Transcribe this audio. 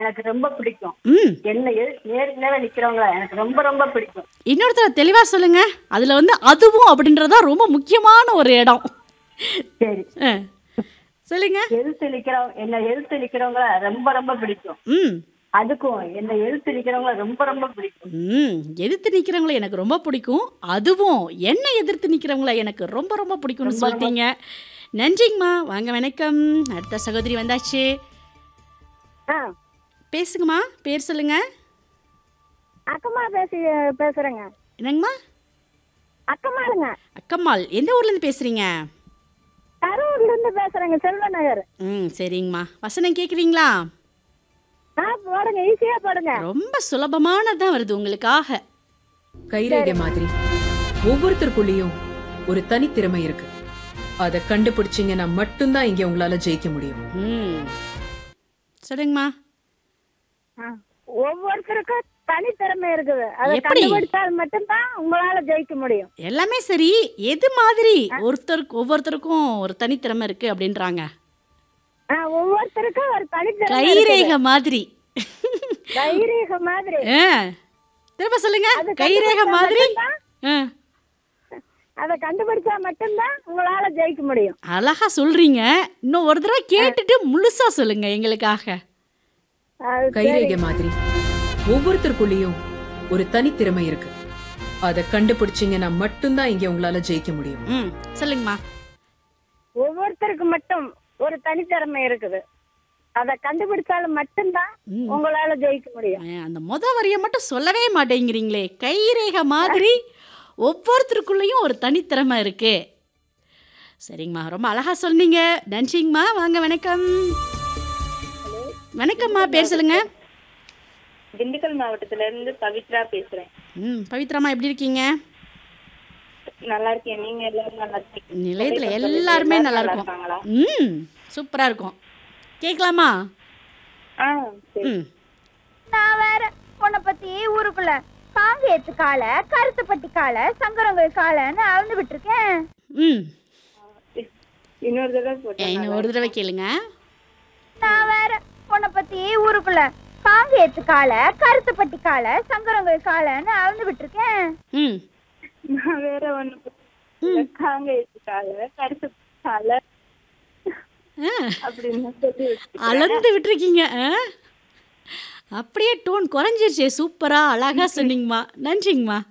எனக்கு ரொம்ப பிடிக்கும் ம் என்ன எது- நேருக்கு நேரம் நிக்கிறவங்கள எனக்கு ரொம்ப ரொம்ப பிடிக்கும் இன்னொருத்தர் தெளிவாக சொல்லுங்க அதில் வந்து அதுவும் அப்படின்றதா ரொம்ப முக்கியமான ஒரு இடம் சரி ஆ. சொல்லுங்க எழுத்து நிக்கிறவங்க என்ன எழுத்து நிக்கிறவங்கள ரொம்ப ரொம்ப பிடிக்கும் ம் அதுக்கும் என்ன எழுத்து நிக்கிறவங்கள ரொம்ப ரொம்ப பிடிக்கும் ம் எதிர்த்து நிற்கிறவங்கள எனக்கு ரொம்ப பிடிக்கும் அதுவும் என்ன எதிர்த்து நிற்கிறவங்கள எனக்கு ரொம்ப ரொம்ப பிடிக்கும்னு சொல்லிட்டீங்க நன்றிங்கம்மா வாங்க வணக்கம் அடுத்த சகோதரி வந்தாச்சு ஆ பேசுங்கம்மா பேர் சொல்லுங்க அக்கம்மா பேசி பேசுறேங்க என்னங்கம்மா அக்கம்மாளுங்க அக்கம்மாள் எந்த ஊர்லேருந்து பேசுகிறீங்க கரூர்ல இருந்து பேசுறேங்க செல்வ நகர் ம் சரிங்கம்மா வசனம் கேட்குறீங்களா ஆ போடுங்க ஈஸியா போடுங்க ரொம்ப சுலபமானதான் வருது உங்களுக்காக கைரேகை மாதிரி ஒவ்வொருத்தருக்குள்ளேயும் ஒரு தனித்திறமை இருக்கு அதை கண்டுபிடிச்சீங்கன்னா மட்டும்தான் இங்க உங்களால ஜெயிக்க முடியும் ம் சொல்லுங்கம்மா ஆ, ஒவ்வொருத்தருக்கும் தனித்திறமை இருக்குது அதை எப்படி? கண்டுபிடிச்சால் மட்டும்தான் உங்களால ஜெயிக்க முடியும் எல்லாமே சரி எது மாதிரி ஒருத்தருக்கு ஒவ்வொருத்தருக்கும் ஒரு தனித்திறமை இருக்கு அப்படின்றாங்க ஆ, ஒவ்வொருத்தருக்கும் ஒரு தனித்திறமை கைரேகை மாதிரி இருக்குது. கைரேகை மாதிரி ஆ, திரும்ப சொல்லுங்க அது கைரேகை கண்டுபிடிச்சா மாதிரி மட்டும்தான் ஆ, அதை கண்டுபிடிச்சா மட்டும்தான் உங்களால ஜெயிக்க முடியும் அழகா சொல்றீங்க இன்னும் ஒரு தடவை கேட்டுட்டு முழுசா சொல்லுங்க எங்களுக்காக அது கைரேகை மாதிரி ஒவ்வொருத்தருக்குள்ளேயும் ஒரு தனித்திறமை இருக்கு அதை கண்டுபிடிச்சீங்கன்னா மட்டும்தான் இங்க உங்களால ஜெயிக்க முடியும் ம் சொல்லுங்கம்மா ஒவ்வொருத்தருக்கு மட்டும் ஒரு தனித்திறமை இருக்குது அதை கண்டுபிடிச்சாலும் மட்டும்தான் ம். உங்களால ஜெயிக்க முடியும் ஆ, அந்த முத வரியை மட்டும் சொல்லவே மாட்டேங்கிறீங்களே கைரேகை மாதிரி ஒவ்வொருத்தருக்குள்ளேயும் ஒரு தனித்திறமை இருக்கு சரிங்கம்மா ரொம்ப அழகா சொன்னீங்க நன்றிங்கம்மா வாங்க வணக்கம் வணக்கம்மா பேர் சொல்லுங்க திண்டுக்கல் மாவட்டத்துல இருந்து பவித்ரா பேசுறேன் ம் பவித்ராமா எப்படி இருக்கீங்க நல்லா இருக்கேன் நீங்க எல்லாரும் நல்லா இருக்கீங்க நிலையத்தில் எல்லாருமே நல்லா இருக்கும் இருக்காங்களா ம் சூப்பராக இருக்கும் கேட்கலாமா ஆ சரி ம் நான் வேற உன்னை பத்தி ஊருக்குள்ள காங்கேயத்து காலை கருத்துப்பட்டி காலை சங்கரங்கள் காலைன்னு அளந்து விட்டுருக்கேன் ம் இன்னொரு தடவை போட்டேன் இன்னும் ஒரு தடவை கேளுங்க நான் வேற உன்னை பத்தி ஊருக்குள்ள காங்கேயத்து காலை கருத்துப்பட்டி காலை சங்கரங்கள் காலைன்னு அளந்து விட்டுருக்கேன் ம் நான் வேற ஒண்ணு காங்க கால கருத்து கால ஆ அப்படின்னு சொல்லி வச்சு அளந்து விட்டுருக்கீங்க ஆ? அப்படியே டோன் குறைஞ்சிருச்சே சூப்பரா அழகா சொன்னீங்கம்மா நன்றிங்கம்மா